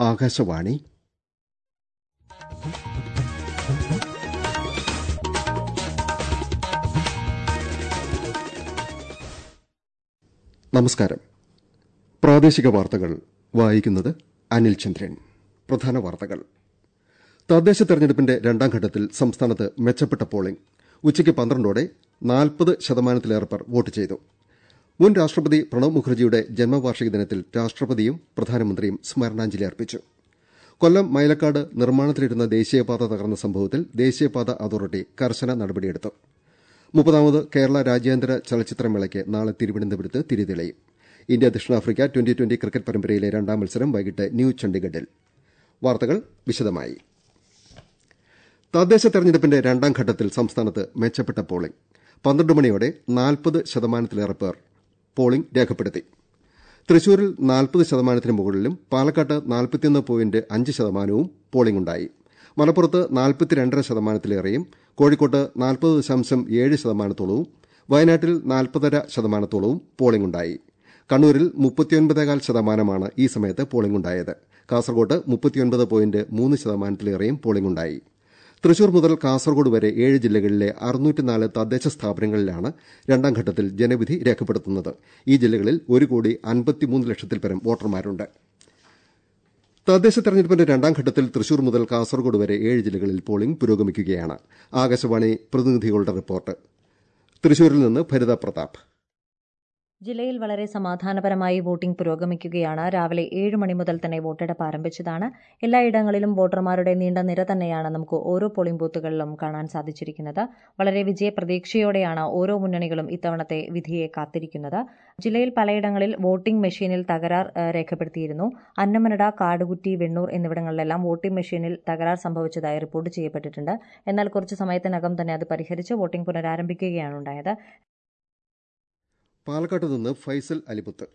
ആകാശവാണി നമസ്കാരം പ്രാദേശിക വാർത്തകൾ വായിക്കുന്നത് അനിൽ ചന്ദ്രൻ പ്രധാന വാർത്തകൾ തദ്ദേശ തെരഞ്ഞെടുപ്പിന്റെ രണ്ടാം ഘട്ടത്തിൽ സംസ്ഥാനത്ത് മെച്ചപ്പെട്ട പോളിംഗ് ഉച്ചയ്ക്ക് പന്ത്രണ്ടോടെ നാൽപ്പത് ശതമാനത്തിലേറെ പേർ വോട്ട് ചെയ്തു മുൻ രാഷ്ട്രപതി പ്രണബ് മുഖർജിയുടെ ജന്മവാർഷിക ദിനത്തിൽ രാഷ്ട്രപതിയും പ്രധാനമന്ത്രിയും സ്മരണാഞ്ജലി അർപ്പിച്ചു കൊല്ലം മൈലക്കാട് നിർമ്മാണത്തിലിരുന്ന ദേശീയപാത തകർന്ന സംഭവത്തിൽ ദേശീയപാത അതോറിറ്റി കർശന നടപടിയെടുത്തു മുപ്പതാമത് കേരള രാജ്യാന്തര ചലച്ചിത്രമേളയ്ക്ക് നാളെ തിരുവനന്തപുരത്ത് തിരിതെളിയും ഇന്ത്യ ദക്ഷിണാഫ്രിക്ക ട്വന്റി ട്വന്റി ക്രിക്കറ്റ് പരമ്പരയിലെ രണ്ടാം മത്സരം വൈകിട്ട് ന്യൂ ചണ്ഡിഗഡിൽ വാർത്തകൾ വിശദമായി തദ്ദേശ തെരഞ്ഞെടുപ്പിന്റെ രണ്ടാം ഘട്ടത്തിൽ സംസ്ഥാനത്ത് മെച്ചപ്പെട്ട പോളിംഗ് പന്ത്രണ്ട് മണിയോടെ നാൽപ്പത് ശതമാനത്തിലേറെ പേർ പോളിംഗ് രേഖപ്പെടുത്തി തൃശൂരിൽ നാൽപ്പത് ശതമാനത്തിന് മുകളിലും പാലക്കാട്ട് നാൽപ്പത്തിയൊന്ന് പോയിന്റ് അഞ്ച് ശതമാനവും പോളിംഗ് ഉണ്ടായി മലപ്പുറത്ത് നാൽപ്പത്തിരണ്ടര ശതമാനത്തിലേറെയും കോഴിക്കോട്ട് നാൽപ്പത് ദശാംശം ഏഴ് ശതമാനത്തോളവും വയനാട്ടിൽ നാൽപ്പതര ശതമാനത്തോളവും പോളിംഗ് ഉണ്ടായി കണ്ണൂരിൽ മുപ്പത്തിയൊൻപതേകാൽ ശതമാനമാണ് ഈ സമയത്ത് പോളിംഗ് ഉണ്ടായത് കാസർകോട്ട് മുപ്പത്തിയൊൻപത് പോയിന്റ് മൂന്ന് ശതമാനത്തിലേറെയും പോളിംഗ് ഉണ്ടായി തൃശൂർ മുതൽ കാസർഗോഡ് വരെ ഏഴ് ജില്ലകളിലെ അറുന്നൂറ്റിനാല് തദ്ദേശ സ്ഥാപനങ്ങളിലാണ് രണ്ടാം ഘട്ടത്തിൽ ജനവിധി രേഖപ്പെടുത്തുന്നത് ഈ ജില്ലകളിൽ ഒരു കോടി അൻപത്തിമൂന്ന് ലക്ഷത്തിൽ പരം വോട്ടർമാരുണ്ട് തദ്ദേശ തെരഞ്ഞെടുപ്പിന്റെ രണ്ടാം ഘട്ടത്തിൽ തൃശൂർ മുതൽ കാസർഗോഡ് വരെ ഏഴ് ജില്ലകളിൽ പോളിംഗ് പുരോഗമിക്കുകയാണ് ആകാശവാണി പ്രതിനിധികളുടെ റിപ്പോർട്ട് തൃശൂരിൽ നിന്ന് ഭരിത പ്രതാപ് ജില്ലയിൽ വളരെ സമാധാനപരമായി വോട്ടിംഗ് പുരോഗമിക്കുകയാണ് രാവിലെ ഏഴ് മണി മുതൽ തന്നെ വോട്ടെടുപ്പ് ആരംഭിച്ചതാണ് എല്ലായിടങ്ങളിലും വോട്ടർമാരുടെ നീണ്ട നിര തന്നെയാണ് നമുക്ക് ഓരോ പോളിംഗ് ബൂത്തുകളിലും കാണാൻ സാധിച്ചിരിക്കുന്നത് വളരെ വിജയപ്രതീക്ഷയോടെയാണ് ഓരോ മുന്നണികളും ഇത്തവണത്തെ വിധിയെ കാത്തിരിക്കുന്നത് ജില്ലയിൽ പലയിടങ്ങളിൽ വോട്ടിംഗ് മെഷീനിൽ തകരാർ രേഖപ്പെടുത്തിയിരുന്നു അന്നമനട കാടുകുറ്റി വെണ്ണൂർ എന്നിവിടങ്ങളിലെല്ലാം വോട്ടിംഗ് മെഷീനിൽ തകരാർ സംഭവിച്ചതായി റിപ്പോർട്ട് ചെയ്യപ്പെട്ടിട്ടുണ്ട് എന്നാൽ കുറച്ചു സമയത്തിനകം തന്നെ അത് പരിഹരിച്ച് വോട്ടിംഗ് പുനരാരംഭിക്കുകയാണ് ഉണ്ടായത് പാലക്കാട്ട് നിന്ന് ഫൈസൽ അലിപുത്ത്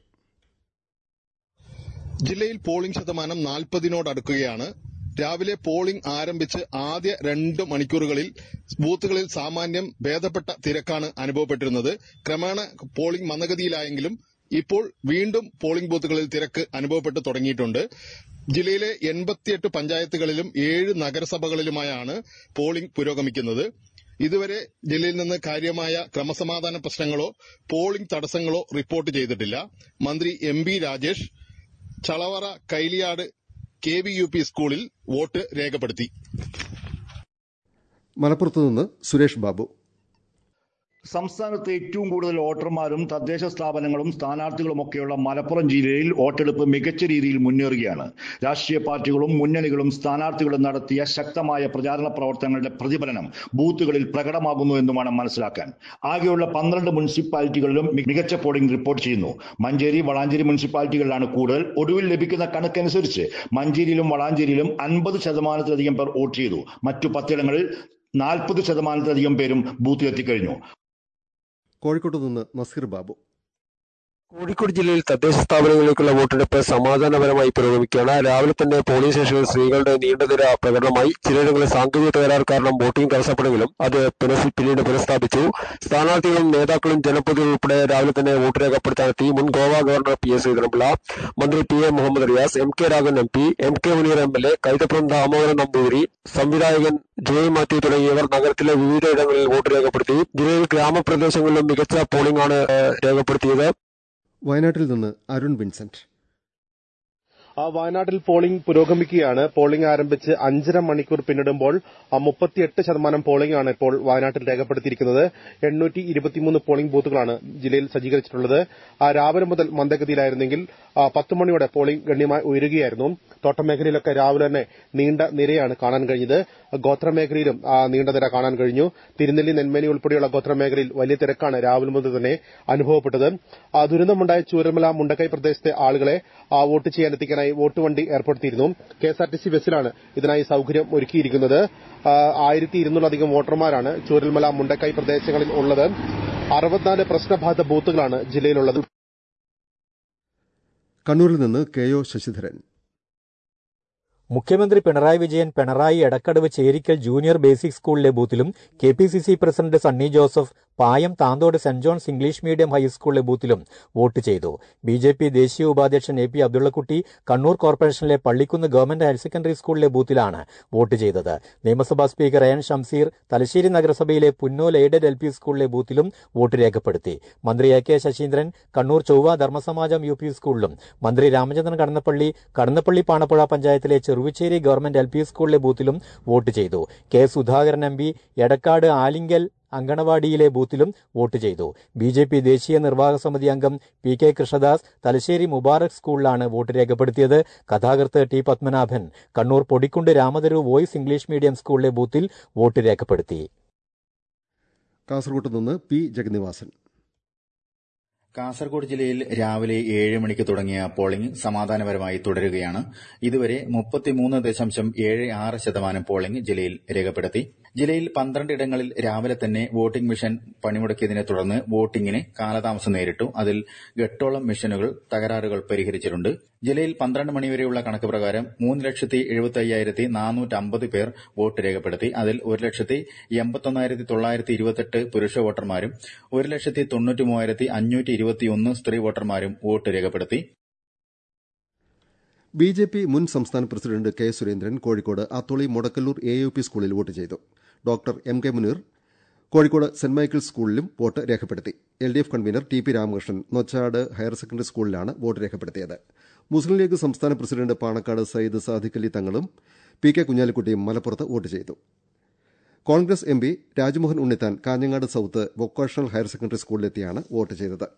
ജില്ലയിൽ പോളിംഗ് ശതമാനം നാൽപ്പതിനോടടുക്കുകയാണ് രാവിലെ പോളിംഗ് ആരംഭിച്ച് ആദ്യ രണ്ട് മണിക്കൂറുകളിൽ ബൂത്തുകളിൽ സാമാന്യം ഭേദപ്പെട്ട തിരക്കാണ് അനുഭവപ്പെട്ടിരുന്നത് ക്രമേണ പോളിംഗ് മന്ദഗതിയിലായെങ്കിലും ഇപ്പോൾ വീണ്ടും പോളിംഗ് ബൂത്തുകളിൽ തിരക്ക് അനുഭവപ്പെട്ടു തുടങ്ങിയിട്ടുണ്ട് ജില്ലയിലെ എൺപത്തിയെട്ട് പഞ്ചായത്തുകളിലും ഏഴ് നഗരസഭകളിലുമായാണ് പോളിംഗ് പുരോഗമിക്കുന്നത് ഇതുവരെ ജില്ലയിൽ നിന്ന് കാര്യമായ ക്രമസമാധാന പ്രശ്നങ്ങളോ പോളിംഗ് തടസ്സങ്ങളോ റിപ്പോർട്ട് ചെയ്തിട്ടില്ല മന്ത്രി M B Rajesh Chalavara Kailiyad K V U P സ്കൂളിൽ വോട്ട് രേഖപ്പെടുത്തി മലപ്പുറത്ത് നിന്ന് സുരേഷ് ബാബു സംസ്ഥാനത്ത് ഏറ്റവും കൂടുതൽ വോട്ടർമാരും തദ്ദേശ സ്ഥാപനങ്ങളും സ്ഥാനാർത്ഥികളുമൊക്കെയുള്ള മലപ്പുറം ജില്ലയിൽ വോട്ടെടുപ്പ് മികച്ച രീതിയിൽ മുന്നേറുകയാണ് രാഷ്ട്രീയ പാർട്ടികളും മുന്നണികളും സ്ഥാനാർത്ഥികളും നടത്തിയ ശക്തമായ പ്രചാരണ പ്രവർത്തനങ്ങളുടെ പ്രതിഫലനം ബൂത്തുകളിൽ പ്രകടമാകുന്നു എന്ന് വേണം മനസ്സിലാക്കാൻ ആകെയുള്ള പന്ത്രണ്ട് മുനിസിപ്പാലിറ്റികളിലും മികച്ച പോളിംഗ് റിപ്പോർട്ട് ചെയ്യുന്നു മഞ്ചേരി വളാഞ്ചേരി മുനിസിപ്പാലിറ്റികളിലാണ് കൂടുതൽ ഒടുവിൽ ലഭിക്കുന്ന കണക്കനുസരിച്ച് മഞ്ചേരിയിലും വളാഞ്ചേരിയിലും അൻപത് ശതമാനത്തിലധികം പേർ വോട്ട് ചെയ്തു മറ്റു പത്തിടങ്ങളിൽ നാൽപ്പത് ശതമാനത്തിലധികം പേരും ബൂത്തിലെത്തിക്കഴിഞ്ഞു കോഴിക്കോട്ട് നിന്ന് നസീർ ബാബു കോഴിക്കോട് ജില്ലയിൽ തദ്ദേശ സ്ഥാപനങ്ങളിലേക്കുള്ള വോട്ടെടുപ്പ് സമാധാനപരമായി പുരോഗമിക്കുകയാണ് രാവിലെ തന്നെ പോളിംഗ് സ്റ്റേഷനിൽ സ്ത്രീകളുടെ നീണ്ടനിര പ്രകടനമായി ചിലയിടങ്ങളിൽ സാങ്കേതിക തകരാർ കാരണം വോട്ടിംഗ് തടസ്സപ്പെടുമെങ്കിലും അത് പുനഃ പിന്നീട് പുനഃസ്ഥാപിച്ചു സ്ഥാനാർത്ഥികളും നേതാക്കളും ജനപ്രതിനിധികളും ഉൾപ്പെടെ രാവിലെ തന്നെ വോട്ട് രേഖപ്പെടുത്താനെത്തി മുൻ Goa governor P S Sreedharan Pillai മന്ത്രി P A Muhammad Riyas M K Raghavan M P M K Muneer M L A Kaithapram Damodaran Namboothiri സംവിധായകൻ ജോയ് മാത്യു തുടങ്ങിയവർ നഗരത്തിലെ വിവിധ ഇടങ്ങളിൽ വോട്ട് രേഖപ്പെടുത്തി ജില്ലയിൽ ഗ്രാമപ്രദേശങ്ങളിലും മികച്ച പോളിംഗ് ആണ് രേഖപ്പെടുത്തിയത് വയനാട്ടിൽ നിന്ന് അരുൺ വിൻസെന്റ് വയനാട്ടിൽ പോളിംഗ് പുരോഗമിക്കുകയാണ് പോളിംഗ് ആരംഭിച്ച് അഞ്ചര മണിക്കൂർ പിന്നിടുമ്പോൾ മുപ്പത്തിയെട്ട് ശതമാനം പോളിംഗ് ആണ് ഇപ്പോൾ വയനാട്ടിൽ രേഖപ്പെടുത്തിയിരിക്കുന്നത് എണ്ണൂറ്റി ഇരുപത്തിമൂന്ന് പോളിംഗ് ബൂത്തുകളാണ് ജില്ലയിൽ സജ്ജീകരിച്ചിട്ടുള്ളത് രാവിലെ മുതൽ മന്ദഗതിയിലായിരുന്നെങ്കിൽ പത്ത് മണിയോടെ പോളിംഗ് ഗണ്യമായി ഉയരുകയായിരുന്നു തോട്ടമേഖലയിലൊക്കെ രാവിലെ തന്നെ നീണ്ട നിരയാണ് കാണാൻ കഴിഞ്ഞത് ഗോത്രമേഖലയിലും നീണ്ട നിര കാണാൻ കഴിഞ്ഞു തിരുനെല്ലി നെന്മേനി ഉൾപ്പെടെയുള്ള ഗോത്രമേഖലയിൽ വലിയ തിരക്കാണ് രാവിലെ മുതൽ തന്നെ അനുഭവപ്പെട്ടത് ദുരന്തമുണ്ടായ ചൂരമല മുണ്ടക്കൈ പ്രദേശത്തെ ആളുകളെ വോട്ട് ചെയ്യാൻ എത്തിക്കാനായി വോട്ട് വണ്ടി ഏർപ്പെടുത്തിയിരുന്നു കെഎസ്ആർടിസി ബസ്സിലാണ് ഇതിനായി സൌകര്യം ഒരുക്കിയിരിക്കുന്നത് ആയിരത്തി ഇരുന്നൂറിലധികം വോട്ടർമാരാണ് ചൂരൽമല മുണ്ടക്കൈ പ്രദേശങ്ങളിൽ ഉള്ളത് അറുപത്തിനാല് പ്രശ്നബാധിത ബൂത്തുകളാണ് ജില്ലയിലുള്ളത് കണ്ണൂരിൽ നിന്ന് കെ ഒ ശശിധരൻ മുഖ്യമന്ത്രി പിണറായി വിജയൻ പിണറായി എടക്കടവ് ചേരിക്കൽ ജൂനിയർ ബേസിക് സ്കൂളിലെ ബൂത്തിലും K P C C president Sunny Joseph Payam Thanthode Saint John's English medium ഹൈസ്കൂളിലെ ബൂത്തിലും വോട്ട് ചെയ്തു ബി ജെ പി ദേശീയ ഉപാധ്യക്ഷൻ എ പി അബ്ദുള്ളക്കുട്ടി കണ്ണൂർ കോർപ്പറേഷനിലെ പള്ളിക്കുന്ന് ഗവൺമെന്റ് ഹയർ സെക്കൻഡറി സ്കൂളിലെ ബൂത്തിലാണ് വോട്ട് ചെയ്തത് നിയമസഭാ സ്പീക്കർ എൻ ഷംസീർ തലശ്ശേരി നഗരസഭയിലെ പുന്നോൽ എയ്ഡഡ് എൽ പി സ്കൂളിലെ ബൂത്തിലും വോട്ട് രേഖപ്പെടുത്തി മന്ത്രി എ കെ ശശീന്ദ്രൻ കണ്ണൂർ ചൊവ്വ ധർമ്മസമാജം യു പി സ്കൂളിലും മന്ത്രി രാമചന്ദ്രൻ കടന്നപ്പള്ളി കടന്നപ്പള്ളി പാണപ്പുഴ പഞ്ചായത്തിലെ ചെറുവിച്ചേരി ഗവൺമെന്റ് എൽ പി സ്കൂളിലെ ബൂത്തിലും വോട്ട് ചെയ്തു K Sudhakaran M P Edakkad Alinkal അങ്കണവാടിയിലെ ബൂത്തിലും വോട്ട് ചെയ്തു ബി ജെ പി ദേശീയ നിർവാഹക സമിതി അംഗം പി കെ കൃഷ്ണദാസ് തലശ്ശേരി മുബാറക് സ്കൂളിലാണ് വോട്ട് രേഖപ്പെടുത്തിയത് കഥാകൃത്ത് ടി പത്മനാഭൻ കണ്ണൂർ പൊടിക്കുണ്ട് രാമതരു വോയ്സ് ഇംഗ്ലീഷ് മീഡിയം സ്കൂളിലെ ബൂത്തിൽ വോട്ട് രേഖപ്പെടുത്തി കാസർകോട്ട് നിന്ന് പി ജഗന്നിവാസൻ കാസർഗോഡ് ജില്ലയിൽ രാവിലെ ഏഴ് മണിക്ക് തുടങ്ങിയ പോളിംഗ് സമാധാനപരമായി തുടരുകയാണ് ഇതുവരെ മുപ്പത്തിമൂന്ന് ദശാംശം ഏഴ് ആറ് ശതമാനം പോളിംഗ് ജില്ലയിൽ രേഖപ്പെടുത്തി ജില്ലയിൽ പന്ത്രണ്ട് ഇടങ്ങളിൽ രാവിലെ തന്നെ വോട്ടിംഗ് മെഷീൻ പണിമുടക്കിയതിനെ തുടർന്ന് വോട്ടിംഗിന് കാലതാമസം നേരിട്ടു അതിൽ എട്ടോളം മെഷീനുകൾ തകരാറുകൾ പരിഹരിച്ചിട്ടുണ്ട് ജില്ലയിൽ പന്ത്രണ്ട് മണിവരെയുള്ള കണക്ക് പ്രകാരം മൂന്ന് ലക്ഷത്തി എഴുപത്തി അയ്യായിരത്തി നാനൂറ്റി അമ്പത് പേർ വോട്ട് രേഖപ്പെടുത്തി അതിൽ ഒരു ലക്ഷത്തി എൺപത്തൊന്നായിരത്തി തൊള്ളായിരത്തി ഇരുപത്തെട്ട് പുരുഷ വോട്ടർമാരും ഒരു ലക്ഷത്തി തൊണ്ണൂറ്റി മൂവായിരത്തി അഞ്ഞൂറ്റി ഇരുപത്തിയൊന്ന് സ്ത്രീ വോട്ടർമാരും വോട്ട് രേഖപ്പെടുത്തി ബി ജെ പി മുൻ സംസ്ഥാന president K Surendran Kozhikode Atholi Mudakkallur A U P സ്കൂളിൽ വോട്ട് ചെയ്തു doctor M K Muneer Kozhikode Saint Michael's സ്കൂളിലും വോട്ട് രേഖപ്പെടുത്തി L D F convener T P Ramakrishnan Nochad higher secondary സ്കൂളിലാണ് വോട്ട് രേഖപ്പെടുത്തിയത് മുസ്ലിം ലീഗ് സംസ്ഥാന പ്രസിഡന്റ് പാണക്കാട് സയ്യിദ് സാദിഖ് അലി തങ്ങളും പി കെ കുഞ്ഞാലിക്കുട്ടിയും മലപ്പുറത്ത് വോട്ട് ചെയ്തു Congress M P Rajmohan Unnithan Kanhangad south vocational higher secondary സ്കൂളിലെത്തിയാണ് വോട്ട് ചെയ്തത്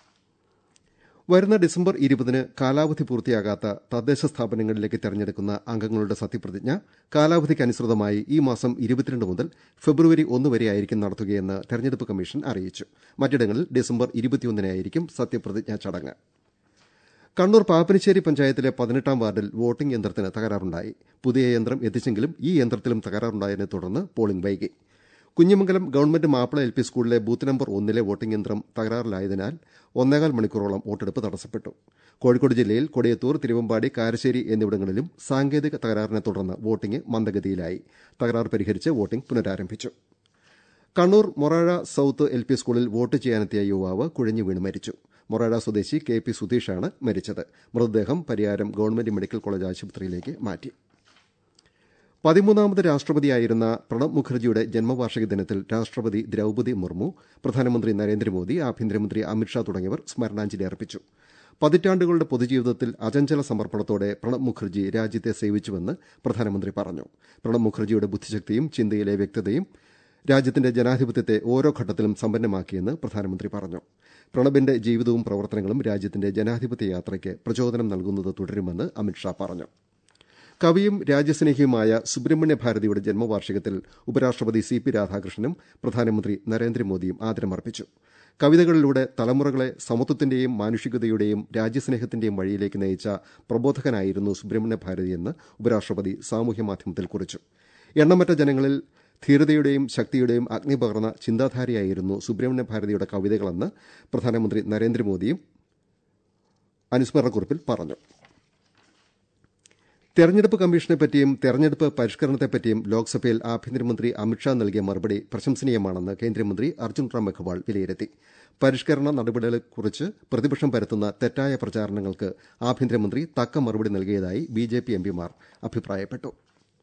വരുന്ന ഡിസംബർ ഇരുപതിന് കാലാവധി പൂർത്തിയാകാത്ത തദ്ദേശ സ്ഥാപനങ്ങളിലേക്ക് തെരഞ്ഞെടുക്കുന്ന അംഗങ്ങളുടെ സത്യപ്രതിജ്ഞ കാലാവധിക്കനുസൃതമായി ഈ മാസം ഇരുപത്തിരണ്ട് മുതൽ ഫെബ്രുവരി ഒന്ന് വരെയായിരിക്കും നടത്തുകയെന്ന് തെരഞ്ഞെടുപ്പ് കമ്മീഷൻ അറിയിച്ചു മറ്റിടങ്ങളിൽ ഡിസംബർ ഇരുപത്തിയൊന്നിനായിരിക്കും സത്യപ്രതിജ്ഞാ ചടങ്ങ് കണ്ണൂർ പാപ്പനശ്ശേരി പഞ്ചായത്തിലെ പതിനെട്ടാം വാർഡിൽ വോട്ടിംഗ് യന്ത്രത്തിന് തകരാറുണ്ടായി പുതിയ യന്ത്രം എത്തിച്ചെങ്കിലും ഈ യന്ത്രത്തിലും തകരാറുണ്ടായതിനെ തുടർന്ന് പോളിംഗ് വൈകി Kunhimangalam government Mappila L P സ്കൂളിലെ ബൂത്ത് നമ്പർ ഒന്നിലെ വോട്ടിംഗ് യന്ത്രം തകരാറിലായതിനാൽ ഒന്നേകാൽ മണിക്കൂറോളം വോട്ടെടുപ്പ് തടസ്സപ്പെട്ടു കോഴിക്കോട് ജില്ലയിൽ കൊടിയത്തൂർ തിരുവമ്പാടി കാരശ്ശേരി എന്നിവിടങ്ങളിലും സാങ്കേതിക തകരാറിനെ തുടർന്ന് വോട്ടിംഗ് മന്ദഗതിയിലായി തകരാർ പരിഹരിച്ച് വോട്ടിംഗ് പുനരാരംഭിച്ചു Kannur Morazha south L P സ്കൂളിൽ വോട്ട് ചെയ്യാനെത്തിയ യുവാവ് കുഴഞ്ഞു വീണ് മരിച്ചു മൊറാഴ സ്വദേശി കെ പി സുധീഷാണ് മരിച്ചത് മൃതദേഹം പരിയാരം ഗവൺമെന്റ് മെഡിക്കൽ കോളേജ് ആശുപത്രിയിലേക്ക് മാറ്റി പതിമൂന്നാമത് രാഷ്ട്രപതിയായിരുന്ന പ്രണബ് മുഖർജിയുടെ ജന്മവാർഷിക ദിനത്തിൽ രാഷ്ട്രപതി ദ്രൌപതി മുർമു പ്രധാനമന്ത്രി നരേന്ദ്രമോദി ആഭ്യന്തരമന്ത്രി അമിത്ഷാ തുടങ്ങിയവർ സ്മരണാഞ്ജലി അർപ്പിച്ചു പതിറ്റാണ്ടുകളുടെ പൊതുജീവിതത്തിൽ അചഞ്ചല സമർപ്പണത്തോടെ പ്രണബ് മുഖർജി രാജ്യത്തെ സേവിച്ചുവെന്ന് പ്രധാനമന്ത്രി പറഞ്ഞു പ്രണബ് മുഖർജിയുടെ ബുദ്ധിശക്തിയും ചിന്തയിലെ വ്യക്തതയും രാജ്യത്തിന്റെ ജനാധിപത്യത്തെ ഓരോ ഘട്ടത്തിലും സമ്പന്നമാക്കിയെന്ന് പ്രധാനമന്ത്രി പറഞ്ഞു പ്രണബിന്റെ ജീവിതവും പ്രവർത്തനങ്ങളും രാജ്യത്തിന്റെ ജനാധിപത്യ യാത്രയ്ക്ക് പ്രചോദനം നൽകുന്നത് തുടരുമെന്ന് അമിത്ഷാ പറഞ്ഞു കവിയും രാജ്യസ്നേഹിയുമായ സുബ്രഹ്മണ്യ ഭാരതിയുടെ ജന്മവാർഷികത്തിൽ ഉപരാഷ്ട്രപതി സി പി രാധാകൃഷ്ണനും പ്രധാനമന്ത്രി നരേന്ദ്രമോദിയും ആദരമർപ്പിച്ചു കവിതകളിലൂടെ തലമുറകളെ സമത്വത്തിന്റെയും മാനുഷികതയുടെയും രാജ്യസ്നേഹത്തിന്റെയും വഴിയിലേക്ക് നയിച്ച പ്രബോധകനായിരുന്നു സുബ്രഹ്മണ്യ ഭാരതിയെന്ന് ഉപരാഷ്ട്രപതി സാമൂഹ്യമാധ്യമത്തിൽ കുറിച്ചു എണ്ണമറ്റ ജനങ്ങളിൽ ധീരതയുടെയും ശക്തിയുടെയും അഗ്നി പകർന്ന ചിന്താധാരയായിരുന്നു സുബ്രഹ്മണ്യ ഭാരതിയുടെ കവിതകളെന്ന് പ്രധാനമന്ത്രി നരേന്ദ്രമോദിയും അനുസ്മരണക്കുറിപ്പിൽ പറഞ്ഞു തെരഞ്ഞെടുപ്പ് കമ്മീഷനെപ്പറ്റിയും തെരഞ്ഞെടുപ്പ് പരിഷ്കരണത്തെപ്പറ്റിയും ലോക്സഭയിൽ ആഭ്യന്തരമന്ത്രി അമിത്ഷാ നൽകിയ മറുപടി പ്രശംസനീയമാണെന്ന് കേന്ദ്രമന്ത്രി അർജുൻ റാം മെഘ്വാൾ വിലയിരുത്തി പരിഷ്കരണ നടപടികളെക്കുറിച്ച് പ്രതിപക്ഷം പരത്തുന്ന തെറ്റായ പ്രചാരണങ്ങൾക്ക് ആഭ്യന്തരമന്ത്രി തക്ക മറുപടി നൽകിയതായി ബിജെപി എംപിമാർ അഭിപ്രായപ്പെട്ടു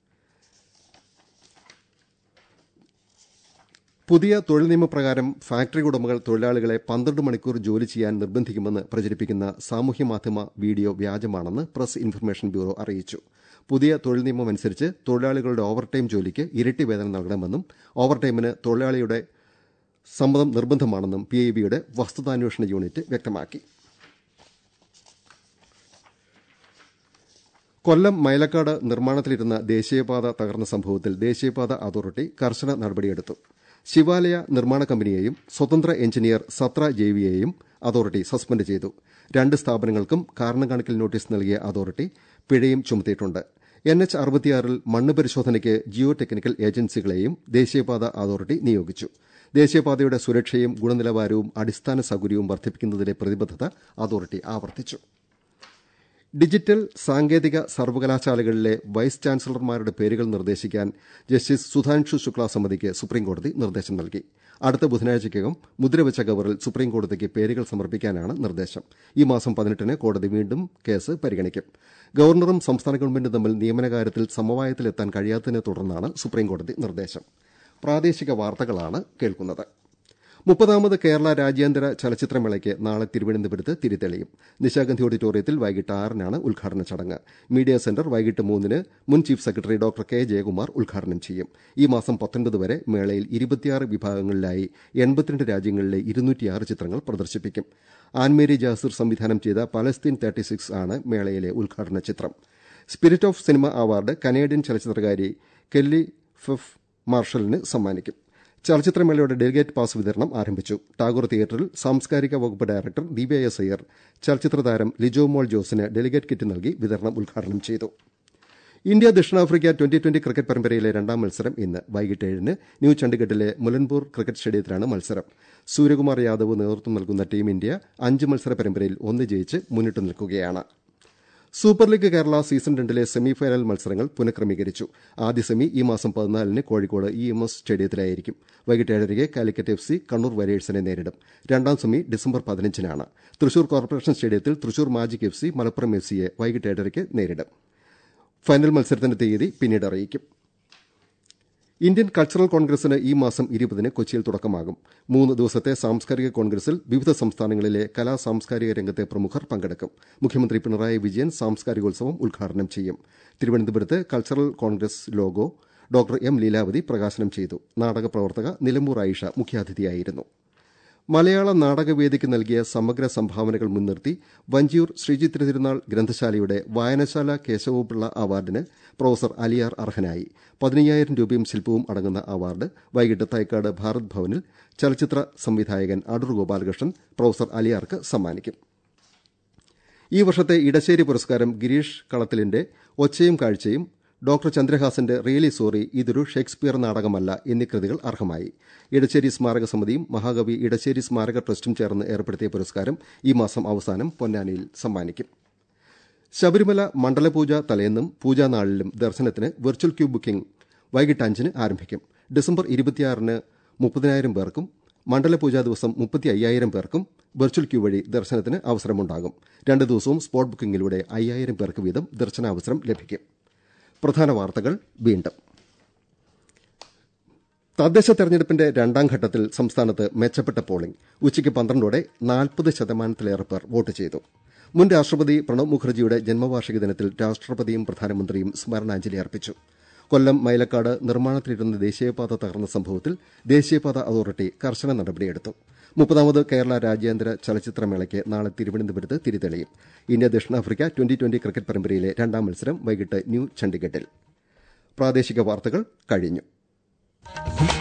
പുതിയ തൊഴിൽ നിയമപ്രകാരം ഫാക്ടറി ഉടമകൾ തൊഴിലാളികളെ പന്ത്രണ്ട് മണിക്കൂർ ജോലി ചെയ്യാൻ നിർബന്ധിക്കുമെന്ന് പ്രചരിപ്പിക്കുന്ന സാമൂഹ്യ മാധ്യമ വീഡിയോ വ്യാജമാണെന്ന് പ്രസ് ഇൻഫർമേഷൻ ബ്യൂറോ അറിയിച്ചു പുതിയ തൊഴിൽ നിയമം അനുസരിച്ച് തൊഴിലാളികളുടെ ഓവർടൈം ജോലിക്ക് ഇരട്ടി വേതനം നൽകണമെന്നും ഓവർടൈമിന് തൊഴിലാളിയുടെ സമ്മതം നിർബന്ധമാണെന്നും പി ഐ ബിയുടെ വസ്തുതാന്വേഷണ യൂണിറ്റ് വ്യക്തമാക്കി കൊല്ലം മൈലക്കാട് നിർമ്മാണത്തിലിരുന്ന ദേശീയപാത തകർന്ന സംഭവത്തിൽ ദേശീയപാത അതോറിറ്റി കർശന നടപടിയെടുത്തു ശിവാലയ നിർമ്മാണ കമ്പനിയെയും സ്വതന്ത്ര എഞ്ചിനീയർ സത്ര ജെവിയെയും അതോറിറ്റി സസ്പെൻഡ് ചെയ്തു രണ്ട് സ്ഥാപനങ്ങൾക്കും കാരണം കാണിക്കൽ നോട്ടീസ് നൽകിയ അതോറിറ്റി പിഴയും ചുമത്തിയിട്ടുണ്ട് എൻ എച്ച് അറുപത്തിയാറിൽ മണ്ണ് പരിശോധനയ്ക്ക് ജിയോ ടെക്നിക്കൽ ഏജൻസികളെയും ദേശീയപാത അതോറിറ്റി നിയോഗിച്ചു ദേശീയപാതയുടെ സുരക്ഷയും ഗുണനിലവാരവും അടിസ്ഥാന സൌകര്യവും വർദ്ധിപ്പിക്കുന്നതിലെ പ്രതിബദ്ധത അതോറിറ്റി ആവർത്തിച്ചു ഡിജിറ്റൽ സാങ്കേതിക സർവകലാശാലകളിലെ വൈസ് ചാൻസലർമാരുടെ പേരുകൾ നിർദ്ദേശിക്കാൻ ജസ്റ്റിസ് സുധാൻഷു ശുക്ല സമിതിക്ക് സുപ്രീംകോടതി നിർദ്ദേശം നൽകി അടുത്ത ബുധനാഴ്ചയ്ക്കകം മുദ്രവച്ച കവറിൽ സുപ്രീംകോടതിക്ക് പേരുകൾ സമർപ്പിക്കാനാണ് നിർദ്ദേശം ഈ മാസം പതിനെട്ടിന് കോടതി വീണ്ടും കേസ് പരിഗണിക്കും ഗവർണറും സംസ്ഥാന ഗവൺമെന്റും തമ്മിൽ നിയമനകാര്യത്തിൽ സമവായത്തിലെത്താൻ കഴിയാത്തതിനെ തുടർന്നാണ് സുപ്രീംകോടതി നിർദ്ദേശം പ്രാദേശിക വാർത്തകളാണ് കേൾക്കുന്നത് മുപ്പതാമത് കേരള രാജ്യാന്തര ചലച്ചിത്രമേളയ്ക്ക് നാളെ തിരുവനന്തപുരത്ത് തിരിതെളിയും നിശാഗന്ധി ഓഡിറ്റോറിയത്തിൽ വൈകിട്ട് ആറിനാണ് ഉദ്ഘാടന ചടങ്ങ് മീഡിയ സെന്റർ വൈകിട്ട് മൂന്നിന് മുൻ chief secretary doctor K Jayakumar ഉദ്ഘാടനം ചെയ്യും ഈ മാസം പത്തൊൻപത് വരെ മേളയിൽ ഇരുപത്തിയാറ് വിഭാഗങ്ങളിലായി എൺപത്തിരണ്ട് രാജ്യങ്ങളിലെ ഇരുന്നൂറ്റിയാറ് ചിത്രങ്ങൾ പ്രദർശിപ്പിക്കും ആൻമേരി ജാസിർ സംവിധാനം ചെയ്ത പലസ്തീൻ തേർട്ടി സിക്സ് ആണ് മേളയിലെ ഉദ്ഘാടന ചിത്രം spirit of cinema award Canadian ചലച്ചിത്രകാരി കെല്ലി ഫെഫ് മാർഷലിന് സമ്മാനിക്കും ചലച്ചിത്രമേളയുടെ ഡെലിഗേറ്റ് പാസ് വിതരണം ആരംഭിച്ചു ടാഗോർ തിയേറ്ററിൽ സാംസ്കാരിക വകുപ്പ് ഡയറക്ടർ ദിവ്യ എസ് അയ്യർ ചലച്ചിത്ര താരം ലിജോ മോൾ ജോസിന് ഡെലിഗേറ്റ് കിറ്റ് നൽകി വിതരണം ഉദ്ഘാടനം ചെയ്തു ഇന്ത്യ ദക്ഷിണാഫ്രിക്ക ട്വന്റി ട്വന്റി ക്രിക്കറ്റ് പരമ്പരയിലെ രണ്ടാം മത്സരം ഇന്ന് വൈകിട്ട് ഏഴിന് ന്യൂ ചണ്ഡിഗഡിലെ മുലൻപൂർ ക്രിക്കറ്റ് സ്റ്റേഡിയത്തിലാണ് മത്സരം സൂര്യകുമാർ യാദവ് നേതൃത്വം നൽകുന്ന ടീം ഇന്ത്യ അഞ്ച് മത്സര പരമ്പരയിൽ ഒന്ന് ജയിച്ച് മുന്നിട്ട് നിൽക്കുകയാണ് സൂപ്പർ ലീഗ് കേരള സീസൺ രണ്ടിലെ സെമിഫൈനൽ മത്സരങ്ങൾ പുനഃക്രമീകരിച്ചു ആദ്യ സെമി ഈ മാസം പതിനാലിന് കോഴിക്കോട് ഇ എം എസ് സ്റ്റേഡിയത്തിലായിരിക്കും വൈകിട്ട് ഏഴരയ്ക്ക് കാലിക്കറ്റ് എഫ് സി കണ്ണൂർ വരേഴ്സിനെ നേരിടും രണ്ടാം സെമി ഡിസംബർ പതിനഞ്ചിനാണ് തൃശൂർ കോർപ്പറേഷൻ സ്റ്റേഡിയത്തിൽ Thrissur magic F C Malappuram F സിയെ വൈകിട്ട് ഏഴരയ്ക്ക് നേരിടും ഫൈനൽ മത്സരത്തിന്റെ തീയതി പിന്നീട് അറിയിക്കും ഇന്ത്യൻ കൾച്ചറൽ കോൺഗ്രസിന് ഈ മാസം ഇരുപതിന് കൊച്ചിയിൽ തുടക്കമാകും മൂന്ന് ദിവസത്തെ സാംസ്കാരിക കോൺഗ്രസിൽ വിവിധ സംസ്ഥാനങ്ങളിലെ കലാ സാംസ്കാരിക രംഗത്തെ പ്രമുഖർ പങ്കെടുക്കും മുഖ്യമന്ത്രി പിണറായി വിജയൻ സാംസ്കാരികോത്സവം ഉദ്ഘാടനം ചെയ്യും തിരുവനന്തപുരത്ത് cultural congress logo doctor M Leelavathi പ്രകാശനം ചെയ്തു നാടക പ്രവർത്തക നിലമ്പൂർ ആയിഷ മുഖ്യാതിഥിയായിരുന്നു മലയാള നാടകവേദിക്ക് നൽകിയ സമഗ്ര സംഭാവനകൾ മുൻനിർത്തി വഞ്ചിയൂർ ശ്രീചിത്ര തിരുനാൾ ഗ്രന്ഥശാലയുടെ വായനശാല കേശവപിള്ള അവാർഡിന് പ്രൊഫസർ അലിയാർ അർഹനായി പതിനയ്യായിരം രൂപയും ശില്പവും അടങ്ങുന്ന അവാർഡ് വൈകിട്ട് തൈക്കാട് ഭാരത് ഭവനിൽ ചലച്ചിത്ര സംവിധായകൻ അടൂർ ഗോപാലകൃഷ്ണൻ പ്രൊഫസർ അലിയാർക്ക് സമ്മാനിക്കും ഈ വർഷത്തെ ഇടശ്ശേരി പുരസ്കാരം ഗിരീഷ് കളത്തിലിന്റെ ഒച്ചയും കാഴ്ചയും ഡോക്ടർ ചന്ദ്രഹാസന്റെ റിയലി സോറി ഇതൊരു ഷേക്സ്പിയർ നാടകമല്ല എന്നീ കൃതികൾ അർഹമായി ഇടശ്ശേരി സ്മാരക സമിതിയും മഹാകവി ഇടശ്ശേരി സ്മാരക ട്രസ്റ്റും ചേർന്ന് ഏർപ്പെടുത്തിയ പുരസ്കാരം ഈ മാസം അവസാനം പൊന്നാനിയിൽ സമ്മാനിക്കും ശബരിമല മണ്ഡലപൂജ തലേന്നും പൂജാനാളിലും ദർശനത്തിന് വെർച്വൽ ക്യൂ ബുക്കിംഗ് വൈകിട്ട് അഞ്ചിന് ആരംഭിക്കും ഡിസംബർ ഇരുപത്തിയാറിന് മുപ്പതിനായിരം പേർക്കും മണ്ഡലപൂജാ ദിവസം മുപ്പത്തി അയ്യായിരം പേർക്കും വെർച്വൽ ക്യൂ വഴി ദർശനത്തിന് അവസരമുണ്ടാകും രണ്ട് ദിവസവും സ്പോട്ട് ബുക്കിംഗിലൂടെ അയ്യായിരം പേർക്ക് വീതം ദർശനാവസരം ലഭിക്കും പ്രധാന വാർത്തകൾ വീണ്ടും തദ്ദേശ തെരഞ്ഞെടുപ്പിന്റെ രണ്ടാം ഘട്ടത്തിൽ സംസ്ഥാനത്ത് മെച്ചപ്പെട്ട പോളിംഗ് ഉച്ചയ്ക്ക് പന്ത്രണ്ടോടെ നാൽപ്പത് ശതമാനത്തിലേറെ പേർ വോട്ട് ചെയ്തു മുൻ രാഷ്ട്രപതി പ്രണബ് മുഖർജിയുടെ ജന്മവാർഷിക ദിനത്തിൽ രാഷ്ട്രപതിയും പ്രധാനമന്ത്രിയും സ്മരണാഞ്ജലി അർപ്പിച്ചു കൊല്ലം മൈലക്കാട് നിർമ്മാണത്തിലിരുന്ന ദേശീയപാത തകർന്ന സംഭവത്തിൽ ദേശീയപാത അതോറിറ്റി കർശന നടപടിയെടുത്തു മുപ്പതാമത് കേരള രാജ്യാന്തര ചലച്ചിത്രമേളയ്ക്ക് നാളെ തിരുവനന്തപുരത്ത് തിരിതെളിയും ഇന്ത്യ ദക്ഷിണാഫ്രിക്ക ട്വന്റി ട്വന്റി ക്രിക്കറ്റ് പരമ്പരയിലെ രണ്ടാം മത്സരം വൈകിട്ട് ന്യൂ ചണ്ഡിഗഡിൽ പ്രാദേശിക വാർത്തകൾ കഴിഞ്ഞു